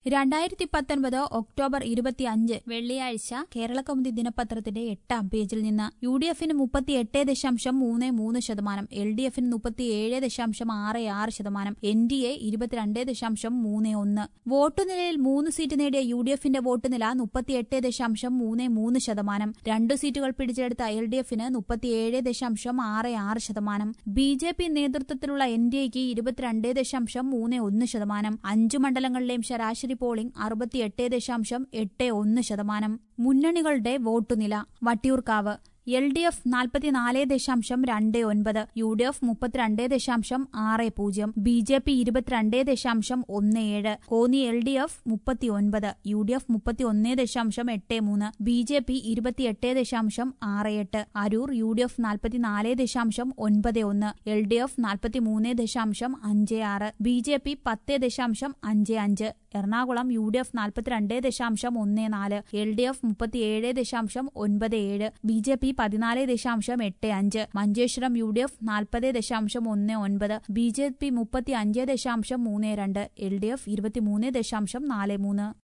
രണ്ടായിരത്തി പത്തൊൻപത് ഒക്ടോബർ ഇരുപത്തിയഞ്ച് വെള്ളിയാഴ്ച കേരളകൗമുദി ദിനപത്രത്തിന്റെ എട്ടാം പേജിൽ നിന്ന് യു ഡി എഫിന് മുപ്പത്തിയെട്ട് ദശാംശം മൂന്ന് മൂന്ന് ശതമാനം എൽ ഡി എഫിന് മുപ്പത്തിയേഴ് ദശാംശം ആറ് ആറ് ശതമാനം എൻ ഡി എ ഇരുപത്തിരണ്ട് ദശാംശം മൂന്ന് ഒന്ന് വോട്ടുനിലയിൽ മൂന്ന് സീറ്റ് നേടിയ യു ഡി എഫിന്റെ വോട്ടുനില മുപ്പത്തിയെട്ട് ദശാംശം മൂന്ന് മൂന്ന് ശതമാനം രണ്ടു സീറ്റുകൾ പിടിച്ചെടുത്ത എൽ ഡി എഫിന് മുപ്പത്തിയേഴ് ദശാംശം ആറ് ആറ് ശതമാനം ബി ജെ പി നേതൃത്വത്തിലുള്ള എൻ ഡി എക്ക് ഇരുപത്തിരണ്ട് ദശാംശം മൂന്ന് ഒന്ന് ശതമാനം അഞ്ചു മണ്ഡലങ്ങളിലെയും ശരാശരി പോളിംഗ് അറുപത്തിയെട്ട് ദശാംശം എട്ട് ഒന്ന് ശതമാനം മുന്നണികളുടെ വോട്ടുനില വട്ടിയൂർക്കാവ് എൽ ഡി എഫ് നാൽപ്പത്തിനാല് ദശാംശം രണ്ട് ഒൻപത് യു ഡി എഫ് മുപ്പത്തിരണ്ട് ദശാംശം ആറ് പൂജ്യം ബി ജെ പി ഇരുപത്തിരണ്ട് ദശാംശം ഒന്ന് ഏഴ് കോന്നി എൽ ഡി എഫ് മുപ്പത്തിയൊൻപത് യു ഡി എഫ് മുപ്പത്തിയൊന്ന് ദശാംശം എട്ട് മൂന്ന് ബി ജെ പി ഇരുപത്തിയെട്ട് ദശാംശം ആറ് എട്ട് അരൂർ യു ഡി എഫ് നാൽപ്പത്തിനാല് ദശാംശം ഒൻപത് ഒന്ന് എൽ ഡി എഫ് നാൽപ്പത്തിമൂന്ന് ദശാംശം അഞ്ച് ആറ് ബി ജെ പി പത്ത് ദശാംശം അഞ്ച് അഞ്ച് എറണാകുളം യു ഡി എഫ് നാൽപ്പത്തിരണ്ട് ദശാംശം ഒന്ന് നാല് എൽ ഡി എഫ് മുപ്പത്തിയേഴ് ദശാംശം ഒൻപത് ഏഴ് ബി ജെ പി പതിനാല് ദശാംശം എട്ട് അഞ്ച് മഞ്ചേശ്വരം യു ഡി എഫ് നാൽപ്പത് ദശാംശം ഒന്ന് ഒൻപത് ബി ജെ പി മുപ്പത്തി അഞ്ച് ദശാംശം മൂന്ന് രണ്ട് എൽ ഡി എഫ് ഇരുപത്തിമൂന്ന് ദശാംശം നാല് മൂന്ന്